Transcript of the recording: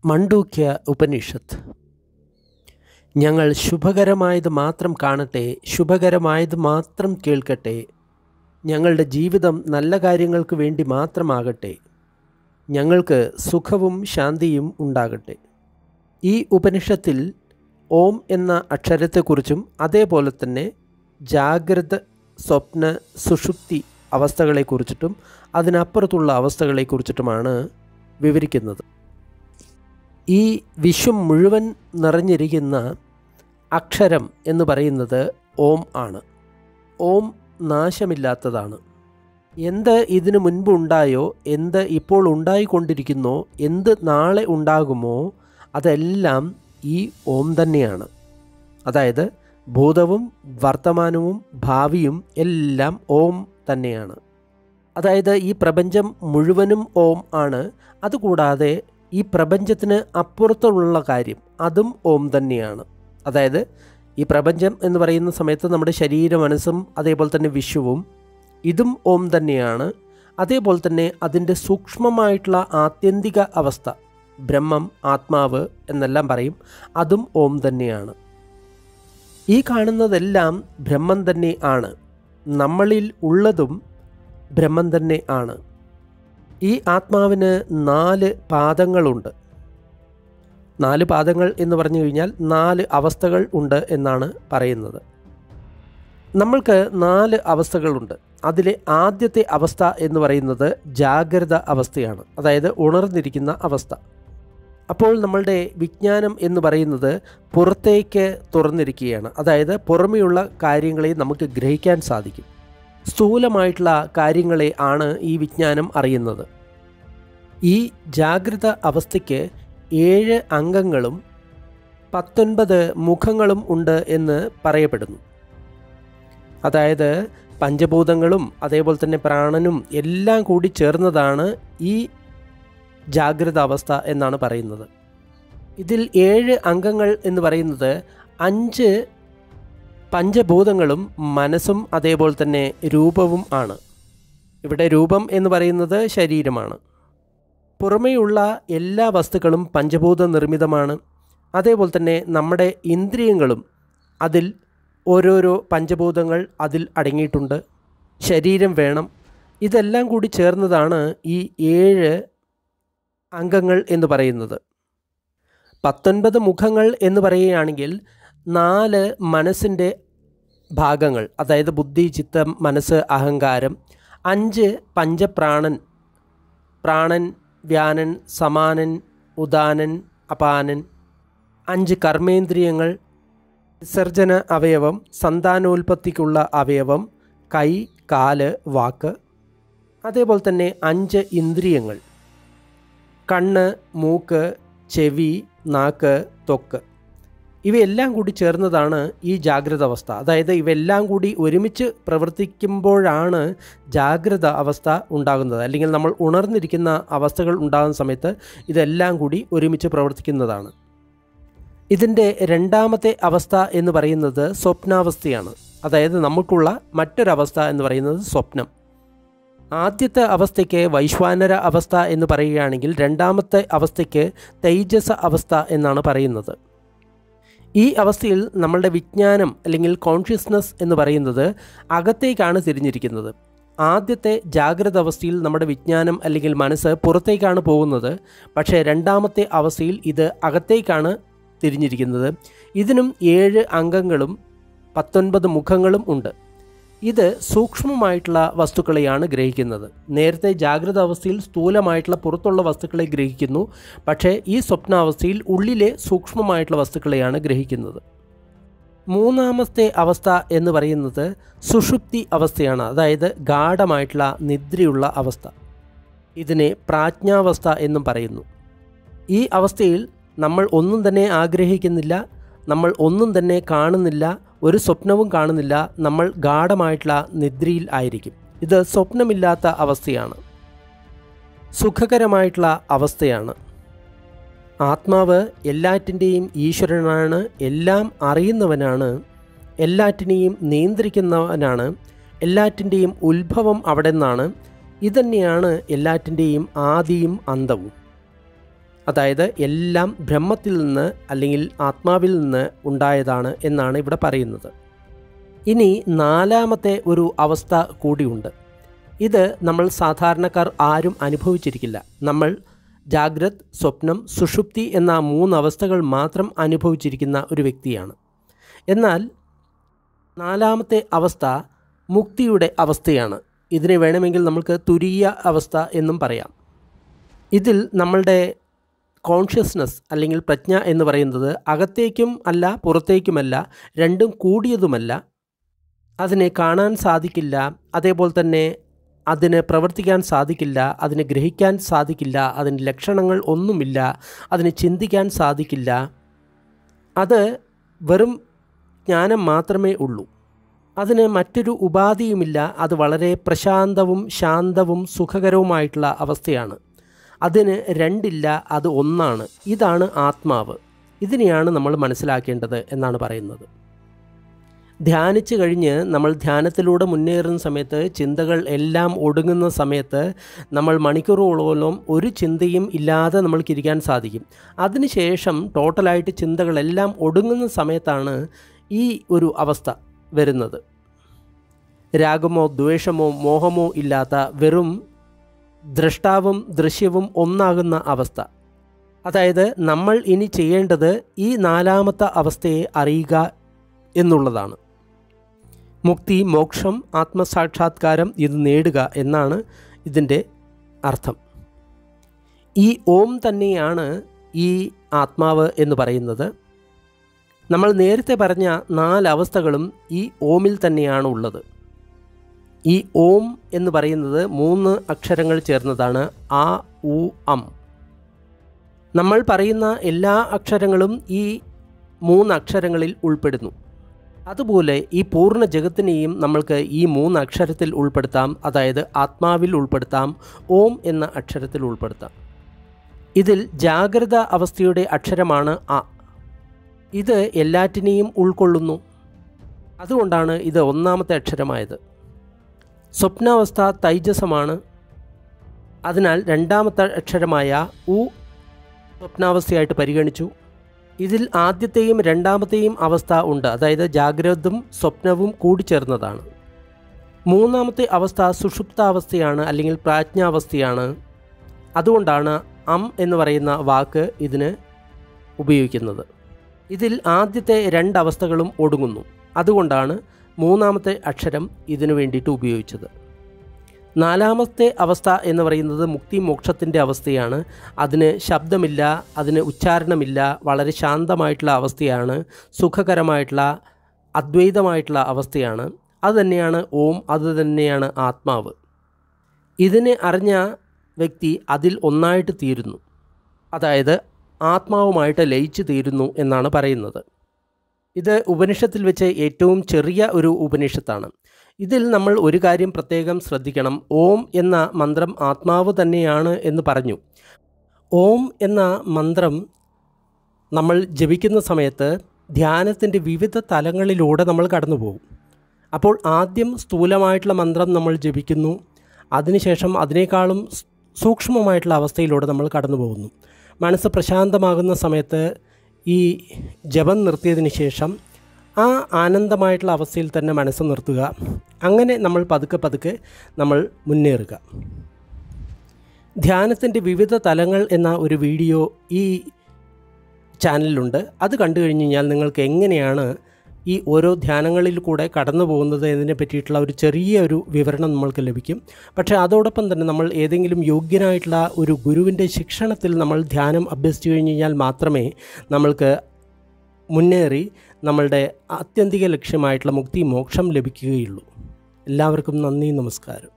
മണ്ഡൂക്യ ഉപനിഷത്ത് ഞങ്ങൾ ശുഭകരമായത് മാത്രം കാണട്ടെ ശുഭകരമായത് മാത്രം കേൾക്കട്ടെ ഞങ്ങളുടെ ജീവിതം നല്ല കാര്യങ്ങൾക്ക് വേണ്ടി മാത്രമാകട്ടെ ഞങ്ങൾക്ക് സുഖവും ശാന്തിയും ഉണ്ടാകട്ടെ ഈ ഉപനിഷത്തിൽ ഓം എന്ന അക്ഷരത്തെക്കുറിച്ചും അതേപോലെ തന്നെ ജാഗ്രത സ്വപ്ന സുഷുപ്തി അവസ്ഥകളെക്കുറിച്ചിട്ടും അതിനപ്പുറത്തുള്ള അവസ്ഥകളെക്കുറിച്ചിട്ടുമാണ് വിവരിക്കുന്നത് ഈ വിശ്വം മുഴുവൻ നിറഞ്ഞിരിക്കുന്ന അക്ഷരം എന്ന് പറയുന്നത് ഓം ആണ് ഓം നാശമില്ലാത്തതാണ് എന്ത് ഇതിനു മുൻപ് ഉണ്ടായോ എന്ത് ഇപ്പോൾ ഉണ്ടായിക്കൊണ്ടിരിക്കുന്നോ എന്ത് നാളെ ഉണ്ടാകുമോ അതെല്ലാം ഈ ഓം തന്നെയാണ് അതായത് ഭൂതവും വർത്തമാനവും ഭാവിയും എല്ലാം ഓം തന്നെയാണ് അതായത് ഈ പ്രപഞ്ചം മുഴുവനും ഓം ആണ് അതുകൂടാതെ ഈ പ്രപഞ്ചത്തിന് അപ്പുറത്തുള്ള കാര്യം അതും ഓം തന്നെയാണ് അതായത് ഈ പ്രപഞ്ചം എന്ന് പറയുന്ന സമയത്ത് നമ്മുടെ ശരീര മനസ്സും അതേപോലെ തന്നെ വിശ്വവും ഇതും ഓം തന്നെയാണ് അതേപോലെ തന്നെ അതിൻ്റെ സൂക്ഷ്മമായിട്ടുള്ള ആത്യന്തിക അവസ്ഥ ബ്രഹ്മം ആത്മാവ് എന്നെല്ലാം പറയും അതും ഓം തന്നെയാണ് ഈ കാണുന്നതെല്ലാം ബ്രഹ്മം തന്നെ ആണ് നമ്മളിൽ ഉള്ളതും ബ്രഹ്മം തന്നെ ആണ് ഈ ആത്മാവിന് നാല് പാദങ്ങളുണ്ട് നാല് പാദങ്ങൾ എന്ന് പറഞ്ഞു കഴിഞ്ഞാൽ നാല് അവസ്ഥകൾ ഉണ്ട് എന്നാണ് പറയുന്നത് നമ്മൾക്ക് നാല് അവസ്ഥകളുണ്ട് അതിലെ ആദ്യത്തെ അവസ്ഥ എന്ന് പറയുന്നത് ജാഗ്രത അവസ്ഥയാണ് അതായത് ഉണർന്നിരിക്കുന്ന അവസ്ഥ അപ്പോൾ നമ്മളുടെ വിജ്ഞാനം എന്ന് പറയുന്നത് പുറത്തേക്ക് തുറന്നിരിക്കുകയാണ് അതായത് പുറമെയുള്ള കാര്യങ്ങളെ നമുക്ക് ഗ്രഹിക്കാൻ സാധിക്കും സ്ഥൂലമായിട്ടുള്ള കാര്യങ്ങളെ ആണ് ഈ വിജ്ഞാനം അറിയുന്നത് ഈ ജാഗ്രത അവസ്ഥയ്ക്ക് ഏഴ് അംഗങ്ങളും പത്തൊൻപത് മുഖങ്ങളും ഉണ്ട് എന്ന് പറയപ്പെടുന്നു അതായത് പഞ്ചഭൂതങ്ങളും അതേപോലെ തന്നെ പ്രാണനും എല്ലാം കൂടി ചേർന്നതാണ് ഈ ജാഗ്രത അവസ്ഥ എന്നാണ് പറയുന്നത് ഇതിൽ ഏഴ് അംഗങ്ങൾ എന്ന് പറയുന്നത് അഞ്ച് പഞ്ചഭൂതങ്ങളും മനസ്സും അതേപോലെ തന്നെ രൂപവും ആണ് ഇവിടെ രൂപം എന്ന് പറയുന്നത് ശരീരമാണ് പുറമേയുള്ള എല്ലാ വസ്തുക്കളും പഞ്ചഭൂത നിർമ്മിതമാണ് അതേപോലെ തന്നെ നമ്മുടെ ഇന്ദ്രിയങ്ങളും അതിൽ ഓരോരോ പഞ്ചഭൂതങ്ങൾ അതിൽ അടങ്ങിയിട്ടുണ്ട് ശരീരം വേണം ഇതെല്ലാം കൂടി ചേർന്നതാണ് ഈ ഏഴ് അംഗങ്ങൾ എന്ന് പറയുന്നത് പത്തൊൻപത് മുഖങ്ങൾ എന്ന് പറയുകയാണെങ്കിൽ നാല് മനസ്സിൻ്റെ ഭാഗങ്ങൾ അതായത് ബുദ്ധി ചിത്തം മനസ്സ് അഹങ്കാരം അഞ്ച് പഞ്ചപ്രാണൻ പ്രാണൻ വ്യാനൻ സമാനൻ ഉദാനൻ അപാനൻ അഞ്ച് കർമ്മേന്ദ്രിയങ്ങൾ വിസർജന അവയവം സന്താനോൽപത്തിക്കുള്ള അവയവം കൈ കാല് വാക്ക് അതേപോലെ തന്നെ അഞ്ച് ഇന്ദ്രിയങ്ങൾ കണ്ണ് മൂക്ക് ചെവി നാക്ക് ത്വക്ക് ഇവയെല്ലാം കൂടി ചേർന്നതാണ് ഈ ജാഗ്രത അവസ്ഥ അതായത് ഇവയെല്ലാം കൂടി ഒരുമിച്ച് പ്രവർത്തിക്കുമ്പോഴാണ് ജാഗ്രത അവസ്ഥ ഉണ്ടാകുന്നത് അല്ലെങ്കിൽ നമ്മൾ ഉണർന്നിരിക്കുന്ന അവസ്ഥകൾ ഉണ്ടാകുന്ന സമയത്ത് ഇതെല്ലാം കൂടി ഒരുമിച്ച് പ്രവർത്തിക്കുന്നതാണ് ഇതിൻ്റെ രണ്ടാമത്തെ അവസ്ഥ എന്ന് പറയുന്നത് സ്വപ്നാവസ്ഥയാണ് അതായത് നമുക്കുള്ള മറ്റൊരവസ്ഥ എന്ന് പറയുന്നത് സ്വപ്നം ആദ്യത്തെ അവസ്ഥയ്ക്ക് വൈശ്വാനര അവസ്ഥ എന്ന് പറയുകയാണെങ്കിൽ രണ്ടാമത്തെ അവസ്ഥയ്ക്ക് തൈജസ അവസ്ഥ എന്നാണ് പറയുന്നത് ഈ അവസ്ഥയിൽ നമ്മളുടെ വിജ്ഞാനം അല്ലെങ്കിൽ കോൺഷ്യസ്നസ് എന്ന് പറയുന്നത് അകത്തേക്കാണ് തിരിഞ്ഞിരിക്കുന്നത് ആദ്യത്തെ ജാഗ്രത അവസ്ഥയിൽ നമ്മുടെ വിജ്ഞാനം അല്ലെങ്കിൽ മനസ്സ് പുറത്തേക്കാണ് പോകുന്നത് പക്ഷേ രണ്ടാമത്തെ അവസ്ഥയിൽ ഇത് അകത്തേക്കാണ് തിരിഞ്ഞിരിക്കുന്നത് ഇതിനും ഏഴ് അംഗങ്ങളും പത്തൊൻപത് മുഖങ്ങളും ഉണ്ട് ഇത് സൂക്ഷ്മമായിട്ടുള്ള വസ്തുക്കളെയാണ് ഗ്രഹിക്കുന്നത് നേരത്തെ ജാഗ്രത അവസ്ഥയിൽ സ്ഥൂലമായിട്ടുള്ള പുറത്തുള്ള വസ്തുക്കളെ ഗ്രഹിക്കുന്നു പക്ഷേ ഈ സ്വപ്നാവസ്ഥയിൽ ഉള്ളിലെ സൂക്ഷ്മമായിട്ടുള്ള വസ്തുക്കളെയാണ് ഗ്രഹിക്കുന്നത് മൂന്നാമത്തെ അവസ്ഥ എന്ന് പറയുന്നത് സുഷുപ്തി അവസ്ഥയാണ് അതായത് ഗാഠമായിട്ടുള്ള നിദ്രയുള്ള അവസ്ഥ ഇതിനെ പ്രാജ്ഞാവസ്ഥ എന്നും പറയുന്നു ഈ അവസ്ഥയിൽ നമ്മൾ ഒന്നും തന്നെ ആഗ്രഹിക്കുന്നില്ല നമ്മൾ ഒന്നും തന്നെ കാണുന്നില്ല ഒരു സ്വപ്നവും കാണുന്നില്ല നമ്മൾ ഗാഠമായിട്ടുള്ള നിദ്രയിൽ ആയിരിക്കും ഇത് സ്വപ്നമില്ലാത്ത അവസ്ഥയാണ് സുഖകരമായിട്ടുള്ള അവസ്ഥയാണ് ആത്മാവ് എല്ലാറ്റിൻ്റെയും ഈശ്വരനാണ് എല്ലാം അറിയുന്നവനാണ് എല്ലാറ്റിനെയും നിയന്ത്രിക്കുന്നവനാണ് എല്ലാറ്റിൻ്റെയും ഉത്ഭവം അവിടെ നിന്നാണ് ഇതന്നെയാണ് എല്ലാറ്റിൻ്റെയും ആദിയും അന്തവും അതായത് എല്ലാം ബ്രഹ്മത്തിൽ നിന്ന് അല്ലെങ്കിൽ ആത്മാവിൽ നിന്ന് ഉണ്ടായതാണ് എന്നാണ് ഇവിടെ പറയുന്നത് ഇനി നാലാമത്തെ ഒരു അവസ്ഥ കൂടിയുണ്ട് ഇത് നമ്മൾ സാധാരണക്കാർ ആരും അനുഭവിച്ചിരിക്കില്ല നമ്മൾ ജാഗ്രത് സ്വപ്നം സുഷുപ്തി എന്ന മൂന്ന് അവസ്ഥകൾ മാത്രം അനുഭവിച്ചിരിക്കുന്ന ഒരു വ്യക്തിയാണ് എന്നാൽ നാലാമത്തെ അവസ്ഥ മുക്തിയുടെ അവസ്ഥയാണ് ഇതിനെ വേണമെങ്കിൽ നമുക്ക് തുരീയ അവസ്ഥ എന്നും പറയാം ഇതിൽ നമ്മളുടെ കോൺഷ്യസ്നസ് അല്ലെങ്കിൽ പ്രജ്ഞ എന്ന് പറയുന്നത് അകത്തേക്കും അല്ല പുറത്തേക്കുമല്ല രണ്ടും കൂടിയതുമല്ല അതിനെ കാണാൻ സാധിക്കില്ല അതേപോലെ തന്നെ അതിന് പ്രവർത്തിക്കാൻ സാധിക്കില്ല അതിന് ഗ്രഹിക്കാൻ സാധിക്കില്ല അതിന് ലക്ഷണങ്ങൾ ഒന്നുമില്ല അതിന് ചിന്തിക്കാൻ സാധിക്കില്ല അത് വെറും ജ്ഞാനം മാത്രമേ ഉള്ളൂ അതിന് മറ്റൊരു ഉപാധിയുമില്ല അത് വളരെ പ്രശാന്തവും ശാന്തവും സുഖകരവുമായിട്ടുള്ള അവസ്ഥയാണ് അതിന് രണ്ടില്ല അത് ഒന്നാണ് ഇതാണ് ആത്മാവ് ഇതിനെയാണ് നമ്മൾ മനസ്സിലാക്കേണ്ടത് എന്നാണ് പറയുന്നത് ധ്യാനിച്ചു കഴിഞ്ഞ് നമ്മൾ ധ്യാനത്തിലൂടെ മുന്നേറുന്ന സമയത്ത് ചിന്തകൾ എല്ലാം ഒടുങ്ങുന്ന സമയത്ത് നമ്മൾ മണിക്കൂറുകളോളം ഒരു ചിന്തയും ഇല്ലാതെ നമ്മൾക്കിരിക്കാൻ സാധിക്കും അതിനുശേഷം ടോട്ടലായിട്ട് ചിന്തകളെല്ലാം ഒടുങ്ങുന്ന സമയത്താണ് ഈ ഒരു അവസ്ഥ വരുന്നത് രാഗമോ ദ്വേഷമോ മോഹമോ ഇല്ലാത്ത വെറും ദ്രഷ്ടാവും ദൃശ്യവും ഒന്നാകുന്ന അവസ്ഥ അതായത് നമ്മൾ ഇനി ചെയ്യേണ്ടത് ഈ നാലാമത്തെ അവസ്ഥയെ അറിയുക എന്നുള്ളതാണ് മുക്തി മോക്ഷം ആത്മസാക്ഷാത്കാരം ഇത് നേടുക എന്നാണ് ഇതിൻ്റെ അർത്ഥം ഈ ഓം തന്നെയാണ് ഈ ആത്മാവ് എന്ന് പറയുന്നത് നമ്മൾ നേരത്തെ പറഞ്ഞ നാലവസ്ഥകളും ഈ ഓമിൽ തന്നെയാണ് ഉള്ളത് ഈ ഓം എന്ന് പറയുന്നത് മൂന്ന് അക്ഷരങ്ങൾ ചേർന്നതാണ് ആ ഉ അം നമ്മൾ പറയുന്ന എല്ലാ അക്ഷരങ്ങളും ഈ മൂന്ന് അക്ഷരങ്ങളിൽ ഉൾപ്പെടുന്നു അതുപോലെ ഈ പൂർണ്ണ ജഗത്തിനെയും നമ്മൾക്ക് ഈ മൂന്ന് അക്ഷരത്തിൽ ഉൾപ്പെടുത്താം അതായത് ആത്മാവിൽ ഉൾപ്പെടുത്താം ഓം എന്ന അക്ഷരത്തിൽ ഉൾപ്പെടുത്താം ഇതിൽ ജാഗ്രത അവസ്ഥയുടെ അക്ഷരമാണ് അ ഇത് എല്ലാറ്റിനെയും ഉൾക്കൊള്ളുന്നു അതുകൊണ്ടാണ് ഇത് ഒന്നാമത്തെ അക്ഷരമായത് സ്വപ്നാവസ്ഥ തൈജസമാണ് അതിനാൽ രണ്ടാമത്തെ അക്ഷരമായ ഉ സ്വപ്നാവസ്ഥയായിട്ട് പരിഗണിച്ചു ഇതിൽ ആദ്യത്തെയും രണ്ടാമത്തെയും അവസ്ഥ ഉണ്ട് അതായത് ജാഗ്രതും സ്വപ്നവും കൂടിച്ചേർന്നതാണ് മൂന്നാമത്തെ അവസ്ഥ സുഷുപ്താവസ്ഥയാണ് അല്ലെങ്കിൽ പ്രാജ്ഞാവസ്ഥയാണ് അതുകൊണ്ടാണ് അം എന്ന് പറയുന്ന വാക്ക് ഇതിന് ഉപയോഗിക്കുന്നത് ഇതിൽ ആദ്യത്തെ രണ്ട് അവസ്ഥകളും ഒടുങ്ങുന്നു അതുകൊണ്ടാണ് മൂന്നാമത്തെ അക്ഷരം ഇതിനു വേണ്ടിയിട്ട് ഉപയോഗിച്ചത് നാലാമത്തെ അവസ്ഥ എന്ന് പറയുന്നത് മുക്തി മോക്ഷത്തിൻ്റെ അവസ്ഥയാണ് അതിന് ശബ്ദമില്ല അതിന് ഉച്ചാരണമില്ല വളരെ ശാന്തമായിട്ടുള്ള അവസ്ഥയാണ് സുഖകരമായിട്ടുള്ള അദ്വൈതമായിട്ടുള്ള അവസ്ഥയാണ് അത് തന്നെയാണ് ഓം അത് തന്നെയാണ് ആത്മാവ് ഇതിനെ അറിഞ്ഞ വ്യക്തി അതിൽ ഒന്നായിട്ട് തീരുന്നു അതായത് ആത്മാവുമായിട്ട് ലയിച്ചു തീരുന്നു എന്നാണ് പറയുന്നത് ഇത് ഉപനിഷത്തിൽ വെച്ച് ഏറ്റവും ചെറിയ ഒരു ഉപനിഷത്താണ് ഇതിൽ നമ്മൾ ഒരു കാര്യം പ്രത്യേകം ശ്രദ്ധിക്കണം ഓം എന്ന മന്ത്രം ആത്മാവ് തന്നെയാണ് എന്ന് പറഞ്ഞു ഓം എന്ന മന്ത്രം നമ്മൾ ജപിക്കുന്ന സമയത്ത് ധ്യാനത്തിൻ്റെ വിവിധ തലങ്ങളിലൂടെ നമ്മൾ കടന്നു പോകും അപ്പോൾ ആദ്യം സ്ഥൂലമായിട്ടുള്ള മന്ത്രം നമ്മൾ ജപിക്കുന്നു അതിനുശേഷം അതിനേക്കാളും സൂക്ഷ്മമായിട്ടുള്ള അവസ്ഥയിലൂടെ നമ്മൾ കടന്നു പോകുന്നു മനസ്സ് പ്രശാന്തമാകുന്ന സമയത്ത് ഈ ജപം നിർത്തിയതിന് ശേഷം ആ ആനന്ദമായിട്ടുള്ള അവസ്ഥയിൽ തന്നെ മനസ്സ് നിർത്തുക അങ്ങനെ നമ്മൾ പതുക്കെ പതുക്കെ നമ്മൾ മുന്നേറുക ധ്യാനത്തിൻ്റെ വിവിധ തലങ്ങൾ എന്ന ഒരു വീഡിയോ ഈ ചാനലിലുണ്ട് അത് കണ്ടു കഴിഞ്ഞ് കഴിഞ്ഞാൽ നിങ്ങൾക്ക് എങ്ങനെയാണ് ഈ ഓരോ ധ്യാനങ്ങളിൽ കൂടെ കടന്നു പോകുന്നത് എന്നതിനെ പറ്റിയിട്ടുള്ള ഒരു ചെറിയ ഒരു വിവരണം നമ്മൾക്ക് ലഭിക്കും പക്ഷേ അതോടൊപ്പം തന്നെ നമ്മൾ ഏതെങ്കിലും യോഗ്യനായിട്ടുള്ള ഒരു ഗുരുവിൻ്റെ ശിക്ഷണത്തിൽ നമ്മൾ ധ്യാനം അഭ്യസിച്ചു കഴിഞ്ഞ് കഴിഞ്ഞാൽ മാത്രമേ നമ്മൾക്ക് മുന്നേറി നമ്മളുടെ ആത്യന്തിക ലക്ഷ്യമായിട്ടുള്ള മുക്തി മോക്ഷം ലഭിക്കുകയുള്ളൂ എല്ലാവർക്കും നന്ദി നമസ്കാരം